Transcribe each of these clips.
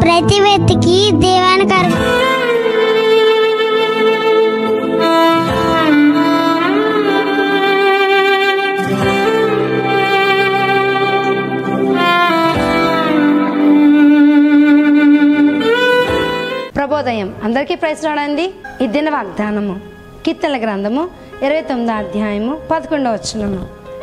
ప్రతి వ్యక్తికి దేవానికి ప్రభోదయం అందరికీ ప్రైజ్ రాడండి ఈ దిన వాగ్దానము కీర్తనల గ్రంథము ఇరవై తొమ్మిదో అధ్యాయము పదకొండవ వచనము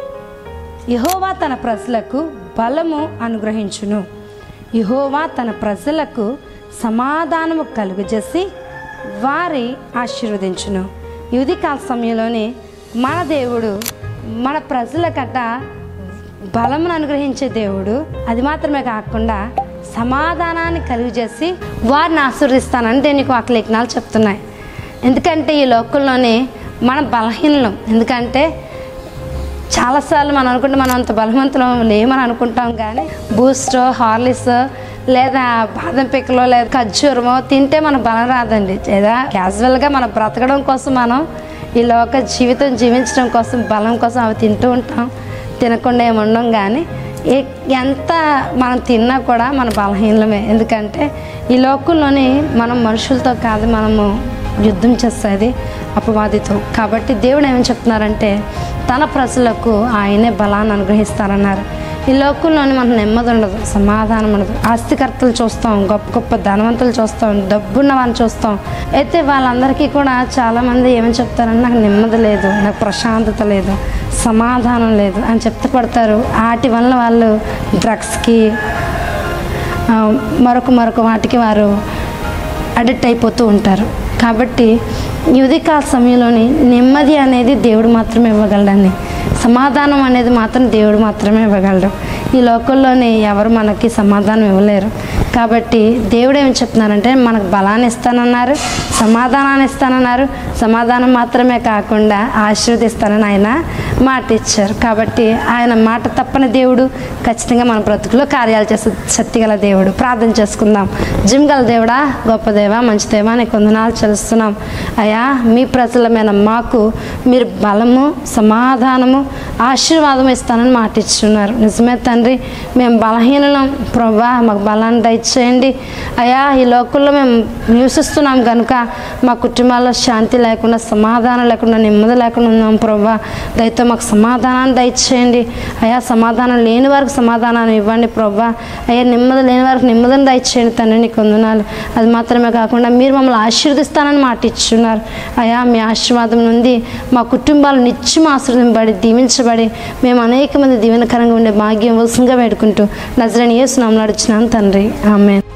యహోవా తన ప్రజలకు బలము అనుగ్రహించును యహోవా తన ప్రజలకు సమాధానము కలుగజేసి వారి ఆశీర్వదించును ఈ ఉదయకాల సమయంలోనే మన దేవుడు మన ప్రజలకట బలమును అనుగ్రహించే దేవుడు అది మాత్రమే కాకుండా సమాధానాన్ని కలుగజేసి వారిని ఆశీర్వదిస్తానని దేనికి ఒక లేఖనాలు చెప్తున్నాయి ఎందుకంటే ఈ లోకంలోనే మన బలహీనలం ఎందుకంటే చాలాసార్లు మనం అనుకుంటే మనం అంత బలవంతులం లేమని అనుకుంటాం కానీ బూస్ట్ హార్లిక్స్ లేదా బాదం పిక్కలో లేదా ఖర్జూరమో తింటే మన బలం రాదండి లేదా క్యాజువల్గా మనం బ్రతకడం కోసం మనం ఈ లోక జీవితం జీవించడం కోసం బలం కోసం అవి తింటూ ఉంటాం తినకుండా ఏమి ఉండం కానీ ఏ- ఎంత మనం తిన్నా కూడా మన బలహీనమే ఎందుకంటే ఈ లోకంలోని మనం మనుషులతో కాదు మనము యుద్ధం చేస్తుంది అపవాదితో కాబట్టి దేవుడు ఏమని చెప్తున్నారంటే తన ప్రజలకు ఆయనే బలాన్ని అనుగ్రహిస్తారన్నారు ఈ లోకంలోని మనకు నెమ్మది ఉండదు సమాధానం ఉండదు ఆస్తికర్తలు చూస్తాం గొప్ప గొప్ప ధనవంతులు చూస్తాం డబ్బున్న వాళ్ళని చూస్తాం అయితే వాళ్ళందరికీ కూడా చాలామంది ఏమని చెప్తారంటే నాకు నెమ్మది లేదు నాకు ప్రశాంతత లేదు సమాధానం లేదు అని చెప్తే పడతారు వాటి వల్ల వాళ్ళు డ్రగ్స్కి ఆ, మరొక మరొక వాటికి వారు అడిక్ట్ అయిపోతూ ఉంటారు కాబట్టి ఈ ఉదయకాల సమయంలోని నెమ్మది అనేది దేవుడు మాత్రమే ఇవ్వగలడండి సమాధానం అనేది మాత్రం దేవుడు మాత్రమే ఇవ్వగలడు ఈ లోకంలోని ఎవరు మనకి సమాధానం ఇవ్వలేరు కాబట్టి దేవుడు ఏమి చెప్తున్నారంటే మనకు బలాన్ని ఇస్తానన్నారు సమాధానాన్ని ఇస్తానన్నారు సమాధానం మాత్రమే కాకుండా ఆశీర్వదిస్తానని ఆయన మాట ఇచ్చారు కాబట్టి ఆయన మాట తప్పని దేవుడు ఖచ్చితంగా మన బ్రతుకులో కార్యాలు చేసే శక్తిగల దేవుడు ప్రార్థన చేసుకుందాం జిమ్ గల దేవుడా గొప్ప దేవా మంచి దేవా నీకు వందనాలు చెల్లిస్తున్నాం అయ్యా మీ ప్రజలమైన మాకు మీరు బలము సమాధానము ఆశీర్వాదం ఇస్తానని మాట ఇచ్చున్నారు నిజమే తండ్రి మేము బలహీనం ప్రభా మాకు బలాన్ని దయచేయండి అయ్యా ఈ లోకంలో మేము నివసిస్తున్నాం కనుక మా కుటుంబాల్లో శాంతి లేకుండా సమాధానం లేకుండా నెమ్మది లేకుండా ఉన్నాం ప్రభా దయతో మాకు సమాధానాన్ని దయచేయండి అయ్యా సమాధానం లేని వారికి సమాధానాన్ని ఇవ్వండి ప్రభా అయ్యా నెమ్మది లేని వారికి నెమ్మదిని దయచేయండి తండ్రి నీకు వందనాలు అది మాత్రమే కాకుండా మీరు మమ్మల్ని ఆశీర్వదిస్తానని మాట ఇచ్చున్నారు అయ్యా మీ ఆశీర్వాదం నుండి మా కుటుంబాలు నిత్యం ఆశీర్వదింపబడి దీవించబడి మేము అనేక మంది దీవెనకరంగా ఉండే భాగ్యం వలసంగా వేడుకుంటూ నజరని యేసు నామలు అడిచినాను తండ్రి ఆమె